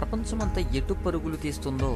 ప్రపంచమంతా ఎటు పరుగులు తీస్తుందో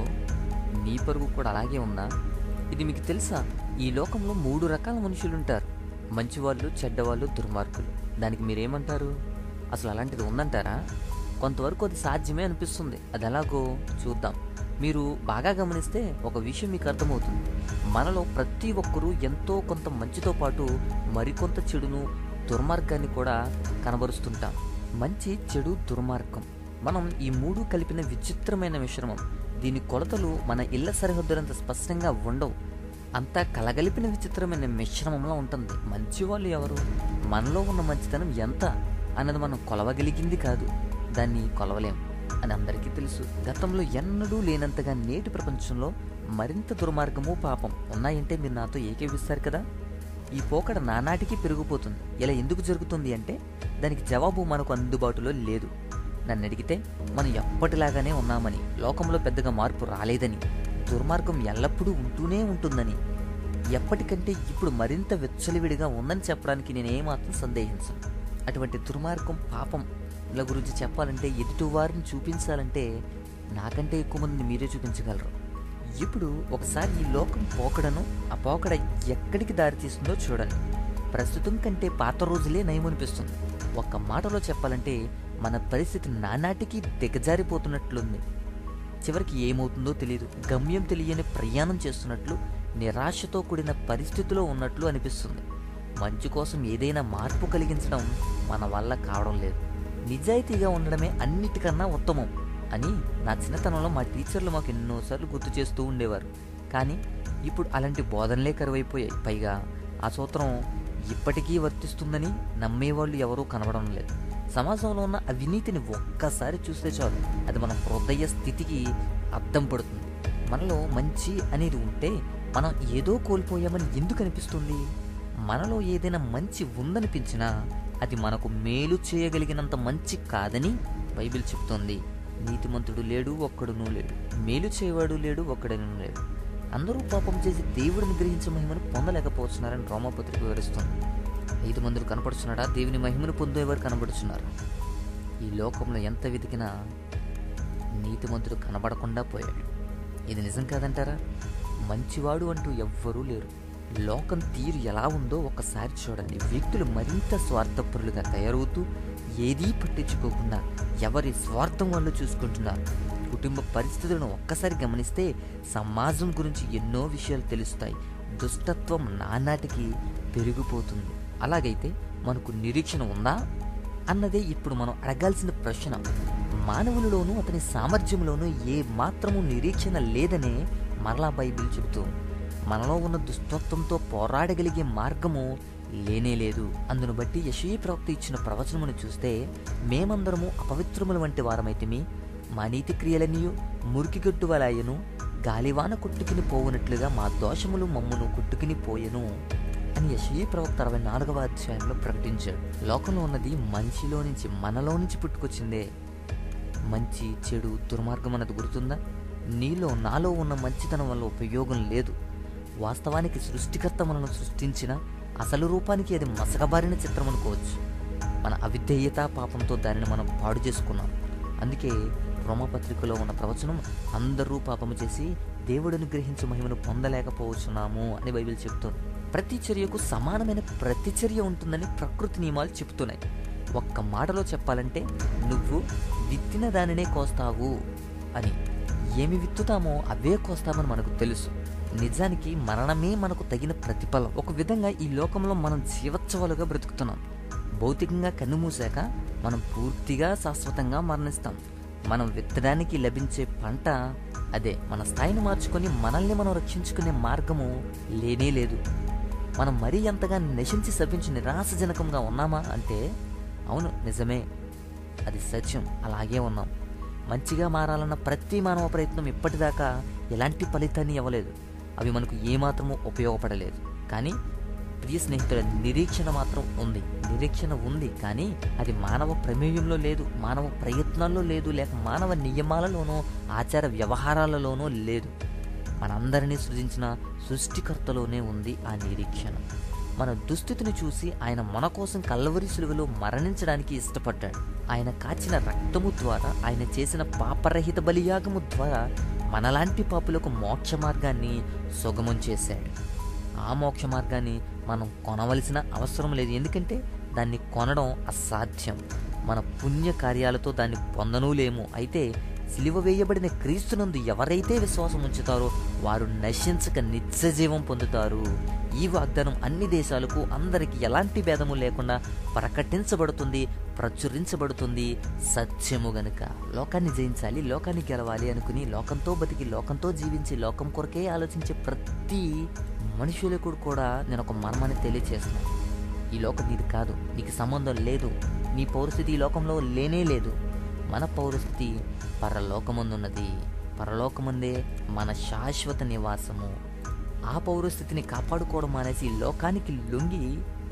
నీ పరుగు కూడా అలాగే ఉందా ఇది మీకు తెలుసా ఈ లోకంలో మూడు రకాల మనుషులు ఉంటారు మంచివాళ్ళు చెడ్డవాళ్ళు దుర్మార్గులు దానికి మీరేమంటారు అసలు అలాంటిది ఉందంటారా కొంతవరకు అది సాధ్యమే అనిపిస్తుంది అది ఎలాగో చూద్దాం మీరు బాగా గమనిస్తే ఒక విషయం మీకు అర్థమవుతుంది మనలో ప్రతి ఒక్కరూ ఎంతో కొంత మంచితో పాటు మరికొంత చెడును దుర్మార్గాన్ని కూడా కనబరుస్తుంటాం మంచి చెడు దుర్మార్గం మనం ఈ మూడు కలిపిన విచిత్రమైన మిశ్రమం దీని కొలతలు మన ఇళ్ల సరిహద్దులంత స్పష్టంగా ఉండవు అంతా కలగలిపిన విచిత్రమైన మిశ్రమంలో ఉంటుంది మంచి వాళ్ళు ఎవరు మనలో ఉన్న మంచితనం ఎంత అన్నది మనం కొలవగలిగింది కాదు దాన్ని కొలవలేం అని అందరికీ తెలుసు గతంలో ఎన్నడూ లేనంతగా నేటి ప్రపంచంలో మరింత దుర్మార్గము పాపం ఉన్నాయంటే మీరు నాతో ఏకీవిస్తారు కదా ఈ పోకడ నానాటికి పెరిగిపోతుంది ఇలా ఎందుకు జరుగుతుంది అంటే దానికి జవాబు మనకు అందుబాటులో లేదు నన్ను అడిగితే మనం ఎప్పటిలాగానే ఉన్నామని లోకంలో పెద్దగా మార్పు రాలేదని దుర్మార్గం ఎల్లప్పుడూ ఉంటూనే ఉంటుందని ఎప్పటికంటే ఇప్పుడు మరింత వెచ్చలివిడిగా ఉందని చెప్పడానికి నేను ఏమాత్రం సందేహించను అటువంటి దుర్మార్గం పాపం ఇలా గురించి చెప్పాలంటే ఎదుటివారిని చూపించాలంటే నాకంటే ఎక్కువ మందిని మీరే చూపించగలరు ఇప్పుడు ఒకసారి ఈ లోకం పోకడను ఆ పోకడ ఎక్కడికి దారితీస్తుందో చూడండి ప్రస్తుతం కంటే పాత రోజులే నయమనిపిస్తుంది ఒక్క మాటలో చెప్పాలంటే మన పరిస్థితి నానాటికి దిగజారిపోతున్నట్లుంది చివరికి ఏమవుతుందో తెలియదు గమ్యం తెలియని ప్రయాణం చేస్తున్నట్లు నిరాశతో కూడిన పరిస్థితిలో ఉన్నట్లు అనిపిస్తుంది మంచి కోసం ఏదైనా మార్పు కలిగించడం మన వల్ల కావడం లేదు నిజాయితీగా ఉండడమే అన్నిటికన్నా ఉత్తమం అని నా చిన్నతనంలో మా టీచర్లు మాకు ఎన్నోసార్లు గుర్తు చేస్తూ ఉండేవారు కానీ ఇప్పుడు అలాంటి బోధనలే కరువైపోయాయి పైగా ఆ సూత్రం ఇప్పటికీ వర్తిస్తుందని నమ్మేవాళ్ళు ఎవరూ కనబడడం లేదు సమాజంలో ఉన్న అవినీతిని ఒక్కసారి చూస్తే చాలు అది మన హృదయ స్థితికి అద్దం పడుతుంది మనలో మంచి అనేది ఉంటే మనం ఏదో కోల్పోయామని ఎందుకు అనిపిస్తుంది మనలో ఏదైనా మంచి ఉందనిపించినా అది మనకు మేలు చేయగలిగినంత మంచి కాదని బైబిల్ చెప్తోంది నీతిమంతుడు లేడు ఒక్కడునూ లేడు మేలు చేయవాడు లేడు ఒక్కడనూ లేడు అందరూ పాపం చేసి దేవుడిని గ్రహించే మహిమను పొందలేకపోతున్నారని రోమపత్రిక వివరిస్తుంది ఐదు మందులు కనపడుతున్నాడా దేవుని మహిమను పొందేవారు కనబడుతున్నారు ఈ లోకంలో ఎంత వెతికినా నీతిమంతుడు కనబడకుండా పోయాడు ఇది నిజం కాదంటారా మంచివాడు అంటూ ఎవ్వరూ లేరు లోకం తీరు ఎలా ఉందో ఒకసారి చూడండి వ్యక్తులు మరింత స్వార్థపరులుగా తయారవుతూ ఏదీ పట్టించుకోకుండా ఎవరి స్వార్థం వాళ్ళు చూసుకుంటున్నారు కుటుంబ పరిస్థితులను ఒక్కసారి గమనిస్తే సమాజం గురించి ఎన్నో విషయాలు తెలుస్తాయి దుష్టత్వం నానాటికి పెరిగిపోతుంది అలాగైతే మనకు నిరీక్షణ ఉందా అన్నదే ఇప్పుడు మనం అడగాల్సిన ప్రశ్న మానవులలోనూ అతని సామర్థ్యంలోనూ ఏ మాత్రము నిరీక్షణ లేదనే మరలా బైబిల్ చెబుతోంది మనలో ఉన్న దుస్తత్వంతో పోరాడగలిగే మార్గము లేనే లేదు అందును బట్టి యశీ ప్రవక్త ఇచ్చిన ప్రవచనమును చూస్తే మేమందరము అపవిత్రముల వంటి వారమైతిమి మా నీతి క్రియలనియు మురికిగట్టు వలాయను గాలివాన కొట్టుకుని పోవునట్లుగా మా దోషములు మమ్మును కొట్టుకుని పోయెను అని యశీ ప్రవక్త అరవై నాలుగవ అధ్యాయంలో ప్రకటించాడు లోకంలో ఉన్నది మనిషిలో నుంచి మనలో నుంచి పుట్టుకొచ్చిందే మంచి చెడు దుర్మార్గం అన్నది గుర్తుందా నీలో నాలో ఉన్న మంచితనం వల్ల ఉపయోగం లేదు వాస్తవానికి సృష్టికర్త మనను సృష్టించిన అసలు రూపానికి అది మసకబారిన చిత్రం అనుకోవచ్చు మన అవిధేయత పాపంతో దానిని మనం పాడు చేసుకున్నాం అందుకే రోమపత్రికలో ఉన్న ప్రవచనం అందరూ పాపము చేసి దేవుడిని గ్రహించు మహిమను పొందలేకపోవచ్చున్నాము అని బైబిల్ చెప్తుంది ప్రతి చర్యకు సమానమైన ప్రతిచర్య ఉంటుందని ప్రకృతి నియమాలు చెప్తున్నాయి ఒక్క మాటలో చెప్పాలంటే నువ్వు విత్తిన దానినే కోస్తావు అని ఏమి విత్తుతామో అవే కోస్తామని మనకు తెలుసు నిజానికి మరణమే మనకు తగిన ప్రతిఫలం ఒక విధంగా ఈ లోకంలో మనం జీవోత్సవాలుగా బ్రతుకుతున్నాం భౌతికంగా కన్నుమూసాక మనం పూర్తిగా శాశ్వతంగా మరణిస్తాం మనం విత్తడానికి లభించే పంట అదే మన స్థాయిని మార్చుకొని మనల్ని మనం రక్షించుకునే మార్గము లేనే లేదు మనం మరీ అంతగా నశించి సభించి నిరాశజనకంగా ఉన్నామా అంటే అవును నిజమే అది సత్యం అలాగే ఉన్నాం మంచిగా మారాలన్న ప్రతి మానవ ప్రయత్నం ఇప్పటిదాకా ఎలాంటి ఫలితాన్ని ఇవ్వలేదు అవి మనకు ఏమాత్రమూ ఉపయోగపడలేదు కానీ ప్రియ స్నేహితుల నిరీక్షణ మాత్రం ఉంది నిరీక్షణ ఉంది కానీ అది మానవ ప్రమేయంలో లేదు మానవ ప్రయత్నాల్లో లేదు లేక మానవ నియమాలలోనో ఆచార వ్యవహారాలలోనో లేదు మనందరినీ సృజించిన సృష్టికర్తలోనే ఉంది ఆ నిరీక్షణ మన దుస్థితిని చూసి ఆయన మన కోసం కల్వరి సులువలో మరణించడానికి ఇష్టపడ్డాడు ఆయన కాచిన రక్తము ద్వారా ఆయన చేసిన పాపరహిత బలియాగము ద్వారా మనలాంటి పాపులకు మోక్ష మార్గాన్ని సుగమం చేశాడు ఆ మోక్ష మార్గాన్ని మనం కొనవలసిన అవసరం లేదు ఎందుకంటే దాన్ని కొనడం అసాధ్యం మన పుణ్య కార్యాలతో దాన్ని పొందనూ లేము అయితే సిలువ వేయబడిన క్రీస్తునందు ఎవరైతే విశ్వాసం ఉంచుతారో వారు నశించక నిత్య జీవం పొందుతారు ఈ వాగ్దానం అన్ని దేశాలకు అందరికి ఎలాంటి భేదము లేకుండా ప్రకటించబడుతుంది ప్రచురించబడుతుంది సత్యము గనుక లోకాన్ని జయించాలి లోకాన్ని గెలవాలి అనుకుని లోకంతో బతికి లోకంతో జీవించి లోకం కొరకే ఆలోచించే ప్రతి మనుషులకు కూడా నేను ఒక మర్మాన్ని తెలియచేస్తున్నాను ఈ లోకం నీది కాదు నీకు సంబంధం లేదు నీ పౌరస్థితి ఈ లోకంలో లేనే లేదు మన పౌరస్థితి పరలోకమందున్నది పరలోకమందే మన శాశ్వత నివాసము ఆ పౌరస్థితిని కాపాడుకోవడం మానేసి లోకానికి లొంగి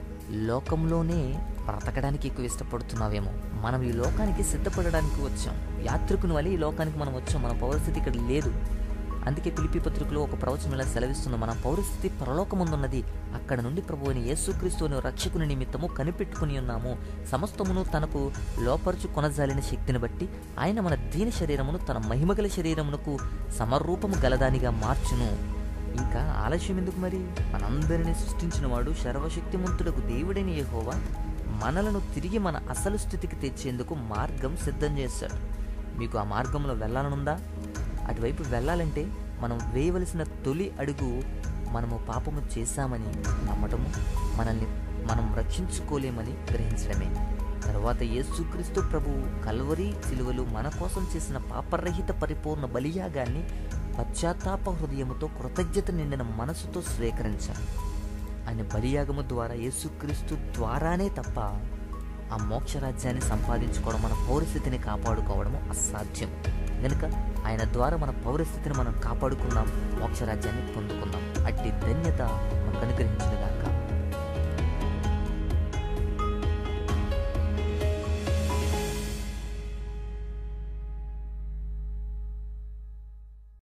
లోకంలోనే బ్రతకడానికి ఎక్కువ ఇష్టపడుతున్నావేమో మనం ఈ లోకానికి సిద్ధపడడానికి వచ్చాం యాత్రికుని వల్ల ఈ లోకానికి మనం వచ్చాం మన పౌరస్థితి ఇక్కడ లేదు అందుకే పిలిపి పత్రికలో ఒక ప్రవచనం ఇలా సెలవిస్తుంది మన పౌరస్థితి పరలోకముందున్నది అక్కడ నుండి ప్రభు అయిన యేసుక్రీస్తుని రక్షకుని నిమిత్తము కనిపెట్టుకుని ఉన్నాము సమస్తమును తనకు లోపరుచు కొనజాలిన శక్తిని బట్టి ఆయన మన దీన శరీరమును తన మహిమగల శరీరమునకు సమరూపము గలదానిగా మార్చును ఇంకా ఆలస్యం ఎందుకు మరి మనందరినీ సృష్టించిన వాడు సర్వశక్తిమంతుడకు దేవుడైన యెహోవా మనలను తిరిగి మన అసలు స్థితికి తెచ్చేందుకు మార్గం సిద్ధం చేశాడు మీకు ఆ మార్గంలో వెళ్ళాలనుందా అటువైపు వెళ్ళాలంటే మనం వేయవలసిన తొలి అడుగు మనము పాపము చేశామని నమ్మటము మనల్ని మనం రక్షించుకోలేమని గ్రహించడమే తరువాత యేసుక్రీస్తు ప్రభు కల్వరి సిలువలు మన కోసం చేసిన పాపరహిత పరిపూర్ణ బలియాగాన్ని పశ్చాత్తాప హృదయముతో కృతజ్ఞత నిండిన మనసుతో స్వీకరించాలి ఆయన బలియాగము ద్వారా యేసుక్రీస్తు ద్వారానే తప్ప ఆ మోక్షరాజ్యాన్ని సంపాదించుకోవడం మన పౌరస్థితిని కాపాడుకోవడము అసాధ్యం గనుక ఆయన ద్వారా మన పౌరస్థితిని మనం కాపాడుకున్నాం మోక్షరాజ్యాన్ని పొందుకున్నాం అట్టి ధన్యత మనకు అనుగ్రహించిన గాక